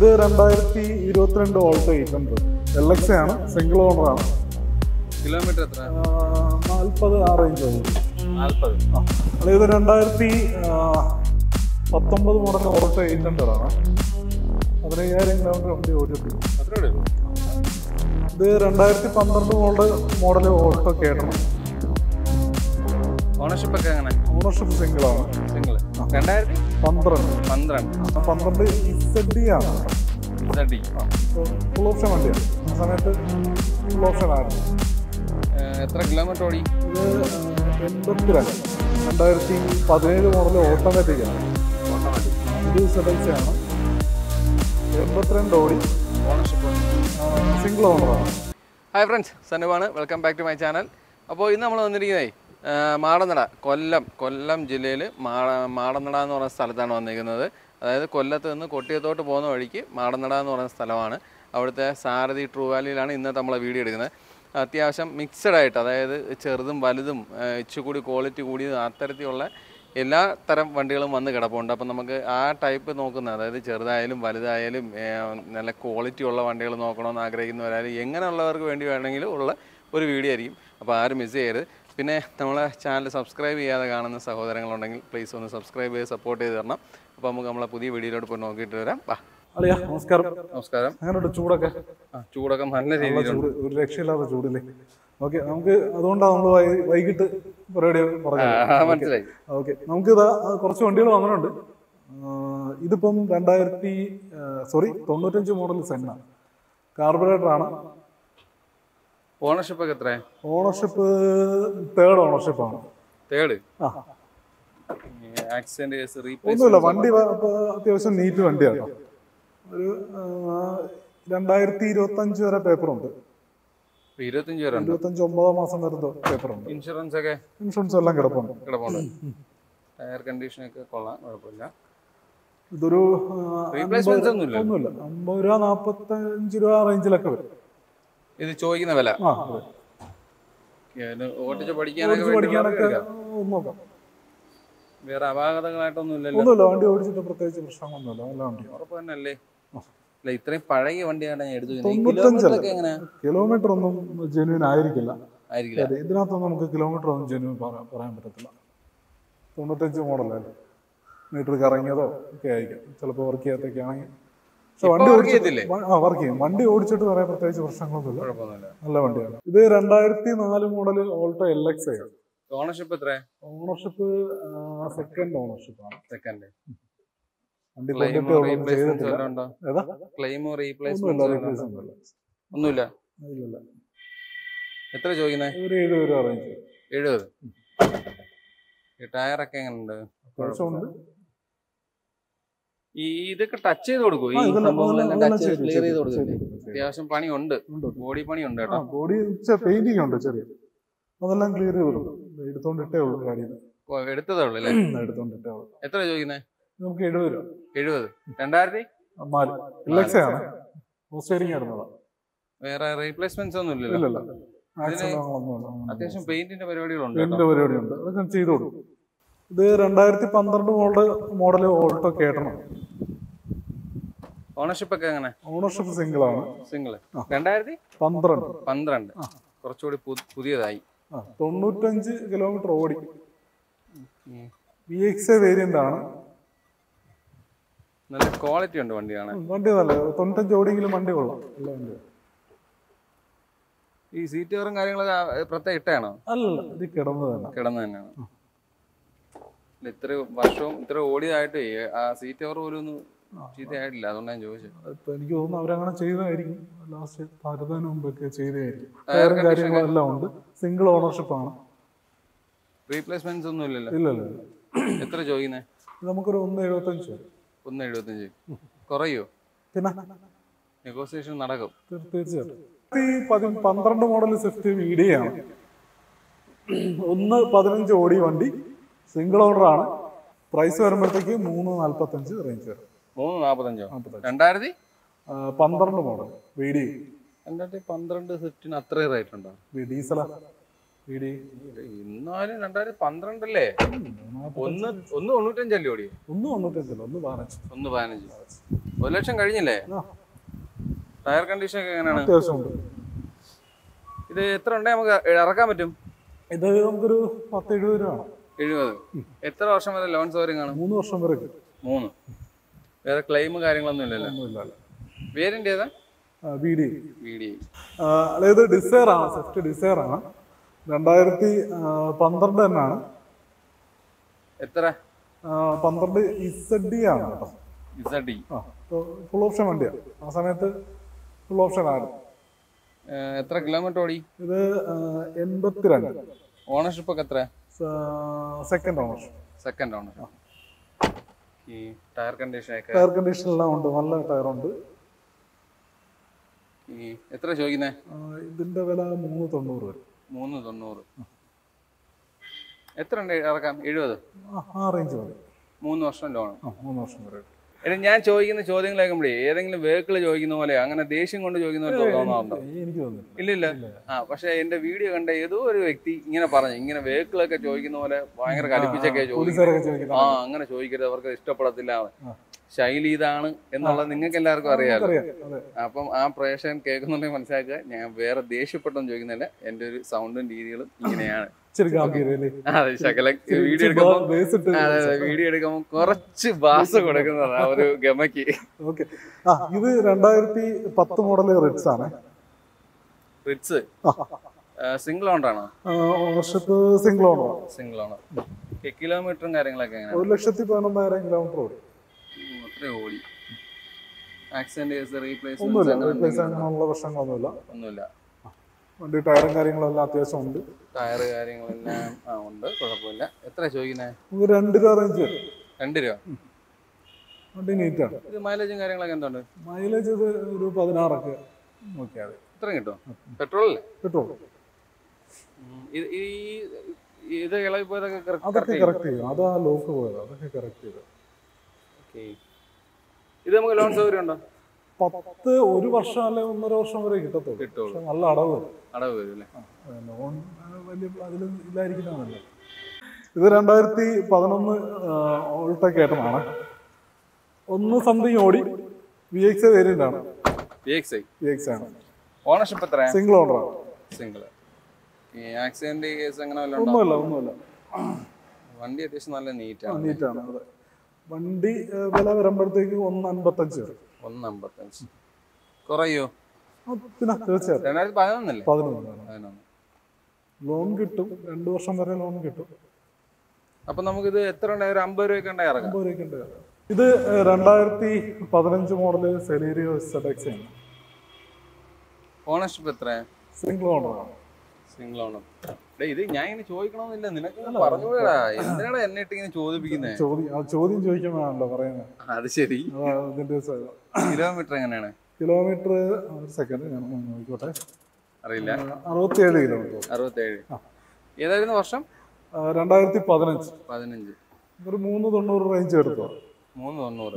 ഇത് രണ്ടായിരത്തി ഇരുപത്തിരണ്ട് Alto eight hundred L X ആണ് സിംഗിൾ ഓണർ ആണ് കിലോമീറ്റർ എത്ര നാൽപ്പത് ആ റേഞ്ച് വരും നാൽപ്പത് ആ അത് ഇത് രണ്ടായിരത്തി പത്തൊമ്പത് മോഡൽ ഓൾട്ടോ എയ്റ്റ് ഹൺഡ്രഡ് ആണ് പതിനയ്യായിരം കിലോമീറ്റർ വണ്ടി ഓടിയിട്ടുണ്ട് അത്രേ ഉള്ളൂ ഇത് രണ്ടായിരത്തി പന്ത്രണ്ട് മോഡൽ മോഡൽ ഓൾട്ടോ കേട്ടണം ഓണർഷിപ്പ് ഒക്കെ എങ്ങനെ ഓണർഷിപ്പ് സിംഗിൾ ആണ് സിംഗിൾ രണ്ടായിരത്തി പന്ത്രണ്ട് പന്ത്രണ്ട് ആ, പന്ത്രണ്ട് ഇസഡ് ഡി ആണ് തട്ടി ഫുൾ ഓപ്ഷൻ വണ്ടിയാണ് ആ സമയത്ത് ഫുൾ ഓപ്ഷൻ ആയിരുന്നു എത്ര കിലോമീറ്റർ ഓടി ഇത് എൺപത്തിരണ്ട് രണ്ടായിരത്തി പതിനേഴ് മോഡൽ ഓട്ടോമാറ്റിക് ആണ് ഇത് സെഡക്സ് ആണ് എൺപത്തിരണ്ട് ഓടി ഓണർഷിപ്പ് സിംഗിൾ ഓണറാണ് ഹായ് ഫ്രണ്ട്സ് സനുവാണ് welcome back to my channel അപ്പോൾ ഇന്ന് നമ്മൾ വന്നിരിക്കുന്നേ ആ, മാടന്നട കൊല്ലം കൊല്ലം ജില്ലയിൽ മാട മാടന്നട എന്ന് പറയുന്ന സ്ഥലത്താണ് വന്നിരിക്കുന്നത് അതായത് കൊല്ലത്ത് നിന്ന് കൊട്ടിയത്തോട്ട് പോകുന്ന വഴിക്ക് മാടന്നട എന്ന് പറയുന്ന സ്ഥലമാണ് അവിടുത്തെ സാരഥി ട്രൂ വാലിയിലാണ് ഇന്നത്തെ നമ്മളെ വീഡിയോ എടുക്കുന്നത് അത്യാവശ്യം മിക്സഡ് ആയിട്ട് അതായത് ചെറുതും വലുതും ആ, ഇച്ചിരി ക്വാളിറ്റി കൂടിയതും അത്തരത്തിലുള്ള എല്ലാ തരം വണ്ടികളും വന്ന് കിടപ്പുണ്ട് അപ്പം നമുക്ക് ആ ടൈപ്പ് നോക്കുന്ന അതായത് ചെറുതായാലും വലുതായാലും ഏ, നല്ല ക്വാളിറ്റി ഉള്ള വണ്ടികൾ നോക്കണമെന്ന് ആഗ്രഹിക്കുന്നവരായാലും എങ്ങനെയുള്ളവർക്ക് വേണ്ടി വേണമെങ്കിലും ഉള്ള ഒരു വീഡിയോ ആയിരിക്കും അപ്പോൾ ആരും മിസ് ചെയ്യരുത് പിന്നെ നമ്മളെ ചാനൽ സബ്സ്ക്രൈബ് ചെയ്യാതെ കാണുന്ന സഹോദരങ്ങളുണ്ടെങ്കിൽ പ്ലീസ് ഒന്ന് സബ്സ്ക്രൈബ് ചെയ്ത് സപ്പോർട്ട് ചെയ്ത് തരണം അപ്പോൾ നമുക്ക് നമ്മളെ പുതിയ വീഡിയോയിലോട്ട് പോയി നോക്കിയിട്ട് വരാം വാ അളിയാ നമസ്കാരം നമസ്കാരം അങ്ങനെയുണ്ട് ചൂടൊക്കെ ആ, ചൂടൊക്കെ നല്ല നല്ല രീതിയിലുണ്ട് ചൂട് ഒരു രക്ഷയില്ലാത്ത ചൂടില്ലേ ഓക്കെ നമുക്ക് അതുകൊണ്ടാണ് നമ്മൾ വൈകിട്ട് പരിപാടി പറഞ്ഞത് ആ, മനസ്സിലായി ഓക്കെ നമുക്ക് ഇതാ ആ, കുറച്ച് വണ്ടികൾ വന്നിട്ടുണ്ട് ആ, ഇതിപ്പം രണ്ടായിരത്തി സോറി തൊണ്ണൂറ്റഞ്ച് മോഡൽ സെന്ന കാർബറേറ്റർ ആണ് ഓണർഷിപ്പ് ഒക്കെ എത്ര ഓണർഷിപ്പ് തേർഡ് ഓണർഷിപ്പ് ആണ് തേർഡ് ആ ആക്സിഡന്റ് കേസ് റീപ്ലേസ് ഒന്നുമില്ല വണ്ടി വ- ഇപ്പൊ അത്യാവശ്യം നീറ്റ് വണ്ടിയാണ് കേട്ടോ. ഒരു ആ, രണ്ടായിരത്തി ഇരുപത്തി അഞ്ച് വരെ പേപ്പറുണ്ട് ഇരുപത്തഞ്ച് പേരുണ്ട് ഇരുപത്തഞ്ച് ഒമ്പതാം മാസം വരെ പേപ്പറുണ്ട് ഇൻഷുറൻസ് ഒക്കെ ഇൻഷുറൻസ് എല്ലാം കിടപ്പുണ്ട് കിടപ്പുണ്ട് ടയർ കണ്ടീഷൻ ഒക്കെ കൊള്ളാം കുഴപ്പമില്ല ഇതൊരു ആ, റീപ്ലേസ്മെന്റ്സ് ഒന്നുമില്ല ഒന്നുമില്ല അമ്പത് രൂപ നാൽപ്പത്തഞ്ച് രൂപ റേഞ്ചിലൊക്കെ വരും ഇത് ചോദിക്കുന്ന വില ആ അതെ. ഇത് ഓട്ടിച്ച് പഠിക്കാനൊക്കെ ഓടിച്ച് വേണ്ടി പഠിക്കാനൊക്കെ എടുക്കാം. ഒന്ന് നോക്കാം വേറെ അപാകതകളായിട്ടൊന്നും ഇല്ലല്ലോ ഒന്നുമില്ല വണ്ടി ഓടിച്ചിട്ട് പ്രത്യേകിച്ച് പ്രശ്നമൊന്നുമില്ല നല്ല വണ്ടിയാണ് ഉറപ്പ് തന്നെ അല്ലേ അല്ല ഇത്രയും പഴകിയ വണ്ടിയാണ് ഞാൻ എടുത്തു തൊണ്ണൂറ്റഞ്ചല്ല. കിലോമീറ്റർ ഒക്കെ എങ്ങനെയാ കിലോമീറ്റർ ഒന്നും ജെന്യൂൻ ആയിരിക്കില്ല ആയിരിക്കില്ല അതെ, ഇതിനകത്തൊന്നും നമുക്ക് കിലോമീറ്റർ ഒന്നും ജെന്യൂൻ പറയാൻ പറ്റത്തില്ല തൊണ്ണൂറ്റഞ്ച് മോഡലല്ലേ മീറ്റർ കറങ്ങിയതോ ഒക്കെ ആയിരിക്കും ചിലപ്പോൾ വർക്ക് ചെയ്യാത്തൊക്കെ ആണെങ്കിൽ പക്ഷെ വണ്ടി work ഓടിച്ചിട്ട് ചെയ്യത്തില്ലേ? വ- ആ വർക്ക് ചെയ്യും വണ്ടി ഓടിച്ചിട്ട് പറയാൻ പ്രത്യേകിച്ച് പ്രശ്നങ്ങളൊന്നുമില്ല കുഴപ്പമൊന്നുമില്ല നല്ല വണ്ടിയാണ് ഇത് രണ്ടായിരത്തി നാല് മോഡൽ ഓൾട്ടോ എൽ എക്സ് ആണ് ഓണർഷിപ്പ് എത്ര ഓണർഷിപ്പ് സെക്കൻഡ് ഓണർഷിപ്പ് ആണ് സെക്കൻഡ് വണ്ടി ക്ലെയിമോ കൊണ്ടിട്ടേ ഉള്ളൂ, ഒന്നും റീപ്ലേസ്മെന്റ് ചെയ്തിട്ടില്ല വല്ലതും ഉണ്ടോ ഏതാ ക്ലെയിമോ ഒന്നുമില്ല റീപ്ലേസ്മെന്റ് റീപ്ലേസ് ഒന്നുമില്ല ഒന്നുമില്ല ഇല്ലില്ല എത്ര ചോദിക്കുന്നത് ഒരു ഏഴ് പേര് അറേഞ്ച് ചെയ്യും എഴുപത് ഈ ടയറൊക്കെ എങ്ങനെയുണ്ട് അത്യാവശ്യമുണ്ട് ഈ ഇതൊക്കെ ടച്ച് ചെയ്ത് കൊടുക്കും ഈ ആ, ഇതെല്ലാം- സംഭവങ്ങളെല്ലാം അതെല്ലാം ടച്ച് ചെയ്തു, ക്ലിയർ ചെയ്ത് ചെയ്തു, കൊടുക്കില്ലേ ചെയ്തു, ചെയ്തു. അത്യാവശ്യം പണിയുണ്ട് ഉണ്ട്. ബോഡി പണിയുണ്ട് ആ കേട്ടോ ബോഡി പെയിന്റിംഗ് ഉണ്ട് ചെറിയ അതെല്ലാം ക്ലിയർ ചെയ്തു എടുത്തോണ്ടിട്ടേ ഉള്ളൂ ഗാഡിയിൽ ഓ, എടുത്തതേ ഉള്ളൂ അല്ലേ എടുത്തോണ്ടിട്ടേ ഉള്ളൂ എത്ര ചോദിക്കുന്നത് നമുക്ക് എഴുപത് രൂപ എഴുപത് രണ്ടായിരത്തി നാല് ഇലക്സ ആണ് പോസ്റ്റേരിങ് ആയിരുന്നതാ വേറെ റീപ്ലേസ്മെന്റ്സ് ഒന്നും ഇല്ലല്ലോ ഇല്ലല്ല ആക്സിഡന്റൊന്നുമില്ല അത്യാവശ്യം പെയിന്റിന്റെ പരിപാടികളുണ്ട് കേട്ടോ. എന്റെ പരിപാടിയുണ്ട് അതൊക്കെ ചെയ്തു കൊടുക്കും ഇത് രണ്ടായിരത്തി പന്ത്രണ്ട് മോഡൽ മോഡൽ ഓൾട്ടോ കേട്ടണം ഓണർഷിപ്പ് ഒക്കെ എങ്ങനെ ഓണർഷിപ്പ് സിംഗിൾ ആണ് സിംഗിൾ രണ്ടായിരത്തി പന്ത്രണ്ട് പന്ത്രണ്ട് കുറച്ചുകൂടി പു- പുതിയതായി ആ തൊണ്ണൂറ്റഞ്ച് കിലോമീറ്റർ ഓടി വി എക്സ് എ വേരിയന്റ് ആണ് നല്ല ക്വാളിറ്റി ഉണ്ട് വണ്ടിയാണ് വണ്ടി നല്ല തൊണ്ണൂറ്റഞ്ച് ഓടിയെങ്കിലും വണ്ടി കൊള്ളാം നല്ല വണ്ടി ഈ സീറ്റ് കവറും കാര്യങ്ങളൊക്കെ ആ, പ്രത്യേകം ഇട്ടാണോ അല്ലല്ല ഇത് കിടന്നത് തന്നെ കിടന്ന് തന്നെയാണ് ഇല്ല, ഇത്ര വർഷവും ഇത്ര ഓടിയതായിട്ട് ആ സീറ്റ് കവർ പോലും ഒന്നും ചീത്തയായിട്ടില്ല അതുകൊണ്ടാണ് ഞാൻ ചോദിച്ചത് ഇപ്പൊ എനിക്ക് തോന്നുന്നു അവരങ്ങനെ ചെയ്തതായിരിക്കും ലാസ്റ്റ് ഭാരതത്തിന് മുമ്പൊക്കെ ചെയ്തതായിരിക്കും Tire ടയറും condition കാര്യങ്ങളും എല്ലാം ഉണ്ട് സിംഗിൾ ഓണർഷിപ്പ് ആണ് റീപ്ലേസ്മെന്റ്സ് ഒന്നും ഇല്ലല്ലോ ഇല്ലല്ല ഇല്ല എത്ര ചോദിക്കുന്നത് ഇത് നമുക്കൊരു ഒന്ന് എഴുപത്തഞ്ച് വരും ഒന്ന് എഴുപത്തഞ്ച് കുറയോ പിന്നെ നെഗോസിയേഷൻ നടക്കും തീർ- തീർച്ചയായിട്ടും ഈ പതി പന്ത്രണ്ട് മോഡൽ സ്വിഫ്റ്റ് മീഡിയ ആണ് ഒന്ന് പതിനഞ്ച് ഓടി വണ്ടി സിംഗിൾ ഓർഡർ ആണ് പ്രൈസ് വരുമ്പോഴത്തേക്ക് മൂന്ന് നാല്പത്തഞ്ച് റേഞ്ച് വരും മൂന്ന് നാൽപ്പത്തഞ്ചോ നാൽപ്പത്തഞ്ച് രണ്ടായിരത്തി ആ, പന്ത്രണ്ട് മോഡൽ വീഡിയോ രണ്ടായിരത്തി പന്ത്രണ്ട് സ്വിഫ്റ്റിന് അത്രയും റേറ്റ് ഉണ്ടോ ഡീസല വി ഡി എന്നാലും രണ്ടായിരത്തി പന്ത്രണ്ടല്ലേ ഒന്ന് ഒന്ന് തൊണ്ണൂറ്റഞ്ചല്ലേ ഓടി ഒന്ന് തൊണ്ണൂറ്റഞ്ചില്ല ഒന്ന് പതിനഞ്ച് ഒന്ന് പതിനഞ്ച് ഒരു ലക്ഷം കഴിഞ്ഞില്ലേ ആ ടയർ കണ്ടീഷൻ ഒക്കെ എങ്ങനെയാണ് അത്യാവശ്യമുണ്ട് ഇത് എത്ര ഉണ്ടേ നമുക്ക് ഇറക്കാൻ പറ്റും ഇത് നമുക്കൊരു പത്ത് എഴുപത് രൂപ വേണം എഴുപത് എത്ര വർഷം വരെ ലോൺ സൗകര്യം കാണും മൂന്ന് വർഷം വരെ കിട്ടും മൂന്ന് വേറെ ക്ലെയിം കാര്യങ്ങളൊന്നും ഇല്ലല്ലോ ഒന്നുമില്ല വേരിന്റെ ഏതാ ബി ഡി വി ഡി അതായത് ഡിസയർ ആണ് സ്വിഫ്റ്റ് ഡിസയർ ആണ് രണ്ടായിരത്തി ആ, പന്ത്രണ്ട് തന്നെയാണ് എത്ര ആ, പന്ത്രണ്ട് ഇസഡ് ഡി ആണ് കേട്ടോ ഇസഡ് ഡി ആ ഫുൾ ഓപ്ഷൻ വണ്ടിയാണ് ആ സമയത്ത് ഫുൾ ഓപ്ഷൻ ആണ് എത്ര കിലോമീറ്റർ ഓടി ഇത് ആ, എൺപത്തിരണ്ട് ഓണർഷിപ്പ് ഒക്കെ എത്ര സെക്കൻഡ് ഓണർ സെക്കൻഡ് ഓണർ ഈ ടയർ കണ്ടീഷൻ ഒക്കെ ടയർ കണ്ടീഷൻ എല്ലാം ഉണ്ട് നല്ല ടയറുണ്ട് ഈ എത്ര ചോദിക്കുന്നേ ആ, ഇതിന്റെ വില മൂന്ന് തൊണ്ണൂറ് വരും മൂന്ന് തൊണ്ണൂറ് എത്ര ഉണ്ട് ഇറക്കാം എഴുപത് ആ, ആ റേഞ്ച് മതി മൂന്ന് വർഷം ലോൺ ആ മൂന്ന് വർഷം വരെ കിട്ടും. എടി ഞാൻ ചോദിക്കുന്ന ചോദ്യങ്ങൾ കേൾക്കുമ്പോഴേ ഏതെങ്കിലും വെഹിക്കിൾ ചോദിക്കുന്ന പോലെ അങ്ങനെ ദേഷ്യം കൊണ്ട് ചോദിക്കുന്ന പോലെ തോന്നാറുണ്ടോ ഏയ്, എനിക്ക് തോന്നുന്നില്ല ഇല്ലില്ല ആ പക്ഷെ എന്റെ വീഡിയോ കണ്ട ഏതോ ഒരു വ്യക്തി ഇങ്ങനെ പറഞ്ഞു ഇങ്ങനെ വെഹിക്കിൾ ഒക്കെ ചോദിക്കുന്ന പോലെ ഭയങ്കര കലിപ്പിച്ചൊക്കെ ചോദിക്കും പോലീസുകാരൊക്കെ ചോദിക്കുന്നത് ആ അങ്ങനെ ചോദിക്കരുത് അവർക്ക് ഇഷ്ടപ്പെടത്തില്ല ശൈലി ഇതാണ് എന്നുള്ളത് നിങ്ങൾക്ക് എല്ലാവർക്കും അറിയാലോ അറിയാം അതെ അപ്പം ആ പ്രേക്ഷകൻ കേൾക്കുന്നുണ്ടെങ്കിൽ മനസ്സിലാക്കുക ഞാൻ വേറെ ദേഷ്യപ്പെട്ടൊന്നും ചോദിക്കുന്നില്ല എൻ്റെ ഒരു സൗണ്ടും രീതികളും ഇങ്ങനെയാണ് ഇച്ചിരി ഗാംഭീര്യല്ലേ അതെ ശകല വീഡിയോ എടുക്കുമ്പോൾ ബേസ് ഇട്ട് അതെ അതെ വീഡിയോ എടുക്കുമ്പോൾ കുറച്ച് ബാസ കൊടുക്കുന്നതാണ് ആ ഒരു ഗമയ്ക്ക് ഓക്കെ ആ ഇത് രണ്ടായിരത്തി പത്ത് മോഡൽ റിറ്റ്സ് ആണ് റിറ്റ്സ് സിംഗിൾ ഓണർ ആണോ ownership single owner single owner കിലോമീറ്ററും കാര്യങ്ങളൊക്കെ എങ്ങനെയാണ് ഒരു ലക്ഷത്തി പതിനൊന്നായിരം കിലോമീറ്റർ ഓടി അത്രേ ഓടി ആക്സിഡന്റ് കേസ് റീപ്ലേസ്മെന്റ് ഒന്നുമില്ല റീപ്ലേസ് അങ്ങനെയുള്ള പ്രശ്നങ്ങളൊന്നുമില്ല ഒന്നുമില്ല വണ്ടി ടയറും കാര്യങ്ങളെല്ലാം അത്യാവശ്യം ഉണ്ട് ടയർ കാര്യങ്ങളെല്ലാം ആ ഉണ്ട് കുഴപ്പമില്ല എത്ര ചോദിക്കുന്നത് നമുക്ക് രണ്ട് രൂപ റേഞ്ച് വരും രണ്ട് രൂപ വണ്ടി നീറ്റാണ് ഇത് മൈലേജും കാര്യങ്ങളൊക്കെ എന്തുണ്ട് മൈലേജ് ഇത് ഒരു പതിനാറൊക്കെ നോക്കിയാൽ മതി ഇത്ര കിട്ടും പെട്രോൾ അല്ലേ പെട്രോൾ ഇത് ഈ ഇത് ഇളകി പോയതൊക്കെ അതൊക്കെ കറക്റ്റ് ചെയ്യും അതാ ലോക്ക് പോയത് അതൊക്കെ കറക്റ്റ് ചെയ്തു ഇത് നമുക്ക് ലോൺ സൗകര്യം ഉണ്ടോ പത്ത് ഒരു വർഷം അല്ലെങ്കിൽ ഒന്നര വർഷം വരെ കിട്ടത്തുള്ളൂ കിട്ടുള്ളൂ പക്ഷെ നല്ല അടവ് വരും. അടവ് വരും അല്ലേ ലോൺ ആ, വലിയ അതിൽ ഇല്ലായിരിക്കുന്നതാണല്ലോ ഇത് രണ്ടായിരത്തി പതിനൊന്ന് ഓൾട്ടൊക്കെ ആയിട്ടാണ് ഒന്ന് സംതിങ് ഓടി വി എക്സ് വേരിയന്റ് ആണ് V X I V X ആണ് ഓണർഷിപ്പ് എത്രയാ സിംഗിൾ ഓണറാണ് സിംഗിൾ ഈ ആക്സിഡന്റ് കേസ് അങ്ങനെ വല്ലതും ഉണ്ടോ ഒന്നുമല്ല ഒന്നുമല്ല വണ്ടി അത്യാവശ്യം നല്ല നീറ്റാണ് നീറ്റാണ് അതെ വണ്ടി ആ, വില വരുമ്പോഴത്തേക്ക് ഒന്ന് അൻപത്തഞ്ച് വരും ഒന്ന് അമ്പത്തഞ്ച് കുറയോ ആ, പിന്നെ തീർച്ചയായിട്ടും രണ്ടായിരത്തി പതിനൊന്നല്ലേ പതിനൊന്ന് വേണം പതിനൊന്ന് ലോൺ കിട്ടും രണ്ട് വർഷം വരെ ലോൺ കിട്ടും അപ്പൊ നമുക്കിത് എത്ര ഉണ്ടായി ഒരു അമ്പത് രൂപയ്ക്ക് ഉണ്ടായി ഇറങ്ങാം അമ്പത് രൂപയ്ക്ക് ഉണ്ട് ഇത് ഏഹ്, രണ്ടായിരത്തി പതിനഞ്ച് മോഡല് സെലീരിയോ സെഡക്സ് ആണ് ഓണർഷിപ്പ് എത്രയാ സിംഗിൾ ഓണറാണ് സിംഗിൾ ഓണർ ഡേ ഇത് ഞാൻ ഇങ്ങനെ ചോദിക്കണമെന്നില്ല നിനക്ക് പറഞ്ഞുകൂടാ എന്തിനാണ് എന്നെ ഇട്ട് ഇങ്ങനെ ചോദിപ്പിക്കുന്നത് ചോദ്യം ആ ചോദ്യം ചോദിക്കുമ്പോഴാണല്ലോ പറയുന്നത് അത് ശരി അതാ ഇതിന്റെ കിലോമീറ്റർ എങ്ങനെയാണ് കിലോമീറ്റർ ഒരു സെക്കൻഡ് ഞാൻ ഒന്ന് നോക്കിക്കോട്ടെ അറിയില്ല അറുപത്തിയേഴ് കിലോമീറ്റർ അറുപത്തേഴ് ഏതായിരുന്നു വർഷം രണ്ടായിരത്തി പതിനഞ്ച് പതിനഞ്ച് ഒരു മൂന്ന് തൊണ്ണൂറ് റേഞ്ച് എടുത്തോ മൂന്ന് തൊണ്ണൂറ്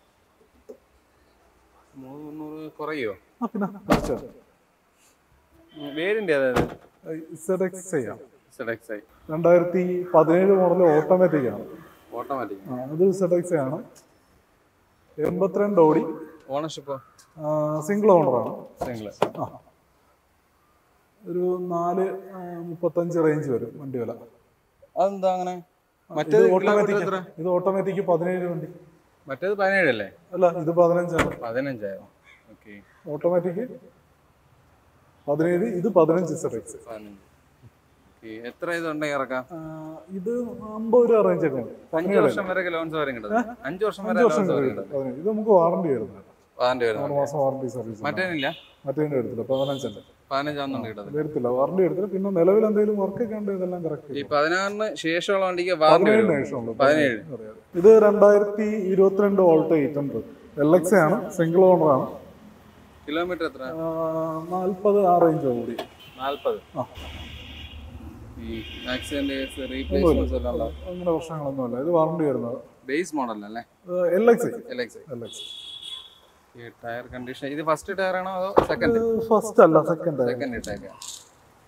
മൂന്ന് തൊണ്ണൂറ് കുറയോ ആ പിന്നെ തീർച്ചയായിട്ടും വേരിൻ്റെ അതായത് ഇസഡ് എക്സ് ചെയ്യാം സെഡക്സ് ആയി രണ്ടായിരത്തി പതിനേഴ് മോഡൽ ഓട്ടോമാറ്റിക് ആണ് ഓട്ടോമാറ്റിക് ആ, അത് ഇസഡ് എക്സ് ആണ് എൺപത്തിരണ്ട് ഓടി ഓണർഷിപ്പോ സിംഗിൾ ഓണറാണ് സിംഗിൾ ആ ഒരു നാല് ആ, മുപ്പത്തഞ്ച് റേഞ്ച് വരും വണ്ടി വില അതെന്താ അങ്ങനെ ഇത് മറ്റേത് കിലോമീറ്റർ ഓട്ടോമാറ്റിക് എത്ര ഇത് ഓട്ടോമാറ്റിക് പതിനേഴ് വണ്ടി മറ്റേത് പതിനേഴല്ലേ അല്ല ഇത് പതിനഞ്ചാണ് പതിനഞ്ചായിരുന്നു ഓക്കെ ഓട്ടോമാറ്റിക് പതിനേഴ് ഇത് പതിനഞ്ച് സെറ്റ് എക്സ് പതിനഞ്ച് ഓക്കെ എത്ര ഇതുണ്ടെങ്കിൽ ഇറക്കാം ഇത് അമ്പത് രൂപ റേഞ്ച് ഒക്കെ ഉണ്ട് അഞ്ച് വർഷം വരെ ലോൺ സൗകര്യം കിട്ടും അഞ്ച് വർഷം വരെ അഞ്ച് ലോൺ വർഷം സൗകര്യം വരെ കിട്ടും കിട്ടും. പതിനേഴ്. ഇത് നമുക്ക് വാറണ്ടി വരുന്നത് വാറണ്ടി ആറ് വരുന്നത് മാസം വാറണ്ടി സർവീസ് മറ്റേനില്ല മറ്റേതിന്റെ എടുത്തില്ല പതിനഞ്ചുണ്ട് പതിനഞ്ചാവുന്നുണ്ട് കിട്ടത്തില്ല എടുത്തില്ല വാറണ്ടി എടുത്തില്ല പിന്നെ നിലവിൽ എന്തെങ്കിലും വർക്ക് ഒക്കെ ഉണ്ട് ഇതെല്ലാം കറക്റ്റ് ഈ പതിനാറിന് ശേഷമുള്ള വണ്ടിക്ക് വാറണ്ടി വരും പതിനേഴിന് ശേഷമുള്ളൂ പതിനേഴ് അറിയാം. ഇത് രണ്ടായിരത്തി ഇരുപത്തിരണ്ട് Alto eight hundred L X ആണ് സിംഗിൾ ഓണർ ആണ് കിലോമീറ്റർ എത്ര നാൽപ്പത് ആ റേഞ്ച് കൂടി നാല്പത് ആ. ഈ ആക്സിഡന്റ് കേസ് റീപ്ലേസ്മെന്റ് എല്ലാം ഉണ്ടോ അങ്ങനെ പ്രശ്നങ്ങളൊന്നുമില്ല ഇത് വാറണ്ടി വരുന്നത് ബേസ് മോഡൽ അല്ലേ L X L X L X ഈ ടയർ കണ്ടീഷൻ ഇത് ഫസ്റ്റ് ടയർ ആണോ അതോ സെക്കൻഡ് ഫസ്റ്റ് അല്ല സെക്കൻഡ് സെക്കൻഡ് ടയർ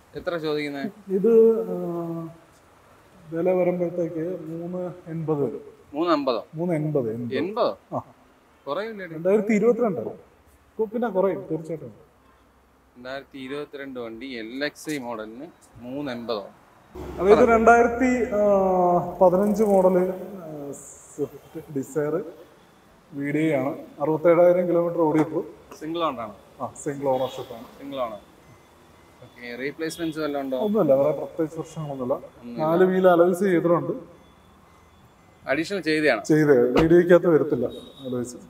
എത്ര ചോദിക്കുന്നത് ഇത് ആ, വില വരുമ്പോഴത്തേക്ക് മൂന്ന് എൺപത് വരും മൂന്ന് അമ്പതോ മൂന്ന് എൺപത് എൺപത് എൺപതോ ആ കുറയില്ലേ രണ്ടായിരത്തി ഇരുപത്തിരണ്ട് ഇപ്പൊ പിന്നെ കുറയും തീർച്ചയായിട്ടും രണ്ടായിരത്തി ഇരുപത്തിരണ്ട് വണ്ടി എൽ എക്സ് ഐ മോഡലിന് മൂന്ന് എൺപതോ അതായത് രണ്ടായിരത്തി ആ, പതിനഞ്ച് മോഡല് സ്വിഫ്റ്റ് ഡിസയർ വീഡിയോ ആണ് അറുപത്തേഴായിരം കിലോമീറ്റർ ഓടിയപ്പോൾ സിംഗിൾ ഓണറാണോ ആ സിംഗിൾ ഓണർഷിപ്പ് ആണ് സിംഗിൾ ഓണർ ഓക്കെ റീപ്ലേസ്മെന്റ്സ് വല്ലതും ഉണ്ടോ ഒന്നുമില്ല വേറെ പ്രത്യേകിച്ച് പ്രശ്നങ്ങളൊന്നുമില്ല നാല് വീല് അലോയ്സ് ചെയ്തിട്ടുണ്ട് അഡീഷണൽ ചെയ്തതാണ് ചെയ്തേ വീഡിയോക്കകത്ത് വരത്തില്ല അലോയ്സ്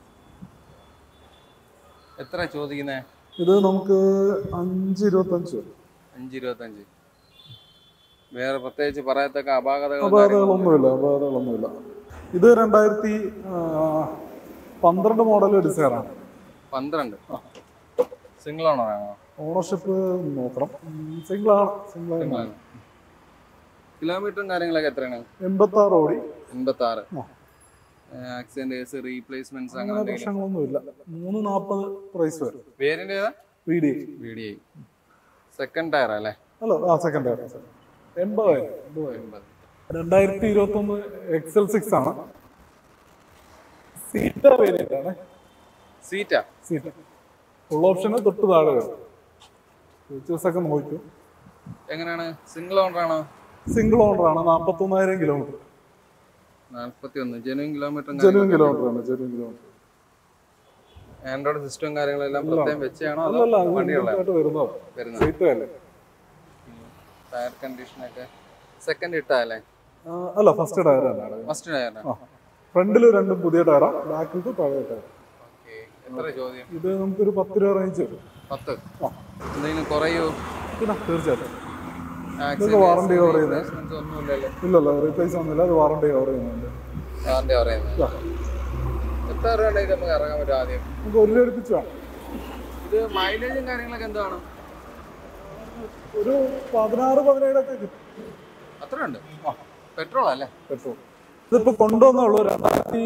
എത്ര ചോദിക്കുന്നത് ഇത് നമുക്ക് അഞ്ച് ഇരുപത്തഞ്ച് വരും അഞ്ച് ഇരുപത്തഞ്ച് വേറെ പ്രത്യേകിച്ച് പറയത്തക്ക അപാകതകൾ അപാകതകളൊന്നുമില്ല അപാകതകളൊന്നുമില്ല ഇത് രണ്ടായിരത്തി ആ, പന്ത്രണ്ട് മോഡൽ ഡിസൈറാണ് പന്ത്രണ്ട് സിംഗിൾ ഓണറാണോ ഓണർഷിപ്പ് നോക്കണം സിംഗിൾ ആണ് സിംഗിൾ ആണ് കിലോമീറ്ററും കാര്യങ്ങളൊക്കെ എത്രയാണ് എൺപത്തി ആറ് ഓടി എൺപത്തി ആറ് ആ. ആക്സിഡന്റ് കേസ് റീപ്ലേസ്മെന്റ്സ് അങ്ങനെ അങ്ങനെ എന്തെങ്കിലും പ്രശ്നങ്ങളൊന്നുമില്ല മൂന്ന് നാൽപ്പത് പ്രൈസ് വരും വേരിയന്റ് ഏതാ V D V D I second tyre അല്ലേ അല്ല ആ സെക്കൻഡ് എൺപതായിരം എൺപതായിരം എൺപത് രണ്ടായിരത്തി ഇരുപത്തി ഒന്ന് എക്സൽ സിക്സ് ആണ് സീറ്റ വേരിയന്റ് ആണ് സീറ്റാ സീറ്റ് ഫുൾ ഓപ്ഷന് തൊട്ട് താഴെ വരും ഫീച്ചേഴ്സ് ഒക്കെ നോക്കും എങ്ങനെയാണ് സിംഗിൾ ഓണറാണോ സിംഗിൾ ഓണർ ആണ് നാൽപ്പത്തി ഒന്നായിരം കിലോമീറ്റർ നാല്പത്തി ഒന്ന് ജെനുവൻ കിലോമീറ്ററും ജെനുവൻ കിലോമീറ്റർ ആണ് ജെനുവൻ കിലോമീറ്റർ ആൻഡ്രോയിഡ് സിസ്റ്റവും കാര്യങ്ങളെല്ലാം പ്രത്യേകം വെച്ചാണോ അതോ അല്ലല്ല അത് വണ്ടിയുള്ള ആയിട്ട് വരുന്നത് വരുന്നത് സീറ്റ് അല്ലേ ടയർ കണ്ടീഷനൊക്കെ സെക്കൻഡ് ഇട്ടല്ലേ ആ, അല്ല ഫസ്റ്റ് ടയർ ആണ് ഫസ്റ്റ് ടയർ ആ ഫ്രണ്ടിൽ രണ്ടും പുതിയ ടയറാണ് ബാക്കിൽ പഴയ ടയർ ഓക്കെ എത്ര ചോദ്യം ഇത് നമുക്കൊരു പത്ത് രൂപ റേഞ്ച് വരും പത്ത് ആ എന്തെങ്കിലും കുറയോ പിന്നെ തീർച്ചയായിട്ടും ആക്സിഡന്റ് warranty cover ചെയ്യുന്നത്. replacements ഒന്നുമില്ലല്ലോ ഇല്ലല്ല റീപ്ലേസ് ഒന്നുമില്ല അത് വാറണ്ടി കവർ ചെയ്യുന്നുണ്ട് വാറന്റി പറയുന്നത് ആ. എത്ര രൂപയുടെ ഇത് നമുക്ക് ഇറങ്ങാൻ പറ്റും ആദ്യം നമുക്ക് ഒരു രൂപ അടുപ്പിച്ച് വേണം ഇത് മൈലേജും കാര്യങ്ങളൊക്കെ എന്താണ് ഒരു പതിനാറ് പതിനേഴൊക്കെ കിട്ടും അത്ര ഉണ്ട് പെട്രോൾ അല്ലേ പെട്രോൾ ഇതിപ്പോ കൊണ്ടുവന്നുള്ളൂ രണ്ടായിരത്തി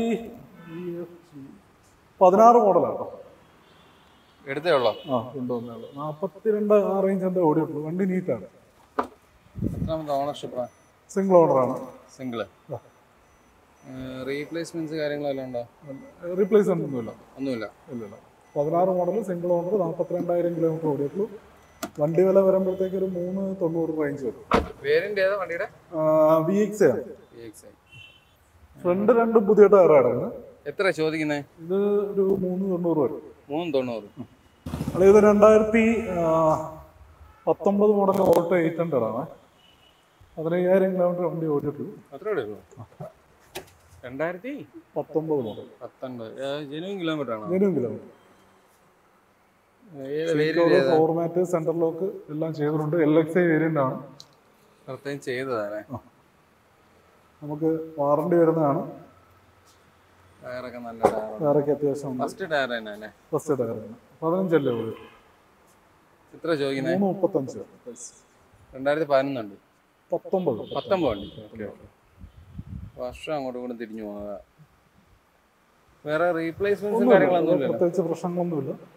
പതിനാറ് മോഡലാണ് എടുത്തേ ഉള്ളോ ആ കൊണ്ടുവന്നുള്ളൂ നാൽപ്പത്തിരണ്ട് ആ റേഞ്ച് എന്താ ഓടിയുള്ളൂ വണ്ടി നീറ്റാണ് എത്രാമത്തെ ഓണർഷിപ്പാ സിംഗിൾ ഓണറാണ് സിംഗിള് റീപ്ലേസ്മെന്റ്സ് കാര്യങ്ങളെല്ലാം ഉണ്ടോ റീപ്ലേസ്മെന്റ് ഒന്നുമില്ല ഒന്നുമില്ല ഇല്ലല്ല പതിനാറ് മോഡൽ സിംഗിൾ ഓണർ നാൽപ്പത്തിരണ്ടായിരം കിലോമീറ്റർ ഓടിയുള്ളൂ വണ്ടി വില വരുമ്പോഴത്തേക്ക് ഒരു മൂന്ന് തൊണ്ണൂറ് റേഞ്ച് വരും വേരിയന്റ് ഏതാ വണ്ടിയുടെ വി എക്സ് ആണ് VXI. ഫ്രണ്ട് രണ്ടും പുതിയ ടയറാണ് എത്ര ചോദിക്കുന്നത് ഇത് ഒരു മൂന്ന് തൊണ്ണൂറ് വരും മൂന്ന് തൊണ്ണൂറ് അല്ല ഇത് രണ്ടായിരത്തി ആ, പത്തൊമ്പത് മോഡൽ ഓട്ടോ എയ്റ്റ് ഹൺഡ്രഡ് ആണ് പതിനയ്യായിരം കിലോമീറ്റർ വണ്ടി ഓടിയിട്ടുള്ളൂ അത്ര ഉള്ളൂ രണ്ടായിരത്തി പത്തൊമ്പത് മോഡൽ പത്തൊൻപത് ജനുവൻ കിലോമീറ്റർ ആണോ ജനുവൻ കിലോമീറ്റർ ഏത് വേരിയന്റ് ഏതാ ഫോർമാറ്റ് സെൻട്രൽ ലോക്ക് എല്ലാം ചെയ്തിട്ടുണ്ട് എൽ എക്സ് ഐ വേരിയന്റ് ആണ് പ്രത്യേകം ചെയ്തതാണേ നമുക്ക് വാറണ്ടി വരുന്നതാണ് ടയറൊക്കെ നല്ല ടയറാണ് വേറൊക്കെ അത്യാവശ്യം ഉണ്ട് ഫസ്റ്റ് ടയർ തന്നെ അല്ലേ ഫസ്റ്റ് ടയറാണ് പതിനഞ്ചല്ലേ ഉള്ളൂ എത്ര ചോദിക്കുന്നത് മൂന്ന് മുപ്പത്തഞ്ച് രണ്ടായിരത്തി പതിനൊന്നുണ്ട് പത്തൊമ്പത് പത്തൊമ്പത് വണ്ടി ഓക്കെ വർഷം അങ്ങോട്ടും ഇങ്ങോട്ടും തിരിഞ്ഞു പോകുന്നതാ വേറെ റീപ്ലേസ്മെന്റ്സും കാര്യങ്ങളൊന്നും ഇല്ലല്ലോ പ്രത്യേകിച്ച് പ്രശ്നങ്ങളൊന്നുമില്ല